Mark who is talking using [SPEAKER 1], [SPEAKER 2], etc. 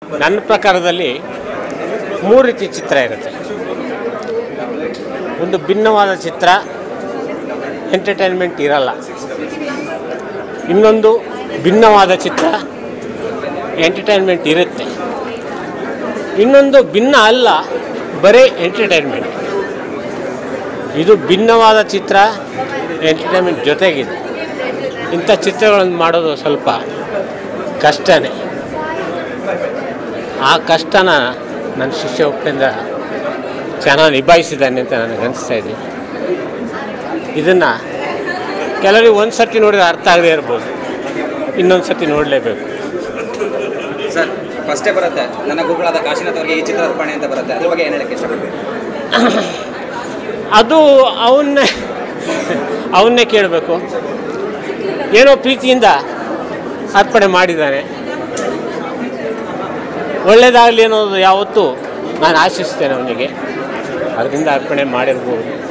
[SPEAKER 1] ನನ್ನ ಪ್ರಕಾರದಲ್ಲಿ ಮೂರು ರೀತಿ ಚಿತ್ರ ಇರುತ್ತೆ ಒಂದು ಭಿನ್ನವಾದ ಚಿತ್ರ ಎಂಟರ್ಟೈನ್ಮೆಂಟ್ ಇರಲ್ಲ ಇನ್ನೊಂದು ಭಿನ್ನವಾದ ಚಿತ್ರ ಎಂಟರ್ಟೈನ್ಮೆಂಟ್ ಇರುತ್ತೆ ಇನ್ನೊಂದು ಭಿನ್ನ ಅಲ್ಲ ಬರೀ ಎಂಟರ್ಟೈನ್ಮೆಂಟ್ ಇದು ಭಿನ್ನವಾದ ಚಿತ್ರ ಎಂಟರ್ಟೈನ್ಮೆಂಟ್ ಜೊತೆಗಿದೆ ಇಂಥ ಚಿತ್ರಗಳನ್ನು ಮಾಡೋದು ಸ್ವಲ್ಪ ಕಷ್ಟನೇ ಆ ಕಷ್ಟನ ನನ್ನ ಶಿಷ್ಯ ಉಪೇಂದ್ರ ಚೆನ್ನಾಗಿ ನಿಭಾಯಿಸಿದ್ದಾನೆ ಅಂತ ನನಗೆ ಅನಿಸ್ತಾ ಇದೆ ಇದನ್ನು ಕೆಲವರಿಗೆ ಒಂದು ಸರ್ತಿ ನೋಡಿದ್ರೆ ಅರ್ಥ ಆಗದೇ ಇರ್ಬೋದು ಇನ್ನೊಂದು ಸರ್ತಿ ನೋಡಲೇಬೇಕು
[SPEAKER 2] ಸರ್ ಫಸ್ಟೇ ಬರುತ್ತೆ ನನ್ನ ಗುರುಗಳಾದ ಕಾಶಿನಾಥ್ ಅವರಿಗೆ ಈ ಚಿತ್ರ ಅರ್ಪಣೆ ಅಂತ ಬರುತ್ತೆ ಅದ್ರ ಬಗ್ಗೆ ಏನು ಹೇಳಕ್ಕೆ ಇಷ್ಟಪಡ್ತೀನಿ
[SPEAKER 1] ಅದು ಅವನ್ನೇ ಅವನ್ನೇ ಕೇಳಬೇಕು ಏನೋ ಪ್ರೀತಿಯಿಂದ ಅರ್ಪಣೆ ಮಾಡಿದ್ದಾನೆ ಒಳ್ಳೆಯದಾಗಲಿ ಅನ್ನೋದು ಯಾವತ್ತೂ ನಾನು ಆಶಿಸ್ತೇನೆ ಅವನಿಗೆ ಅದರಿಂದ ಅರ್ಪಣೆ ಮಾಡಿರ್ಬೋದು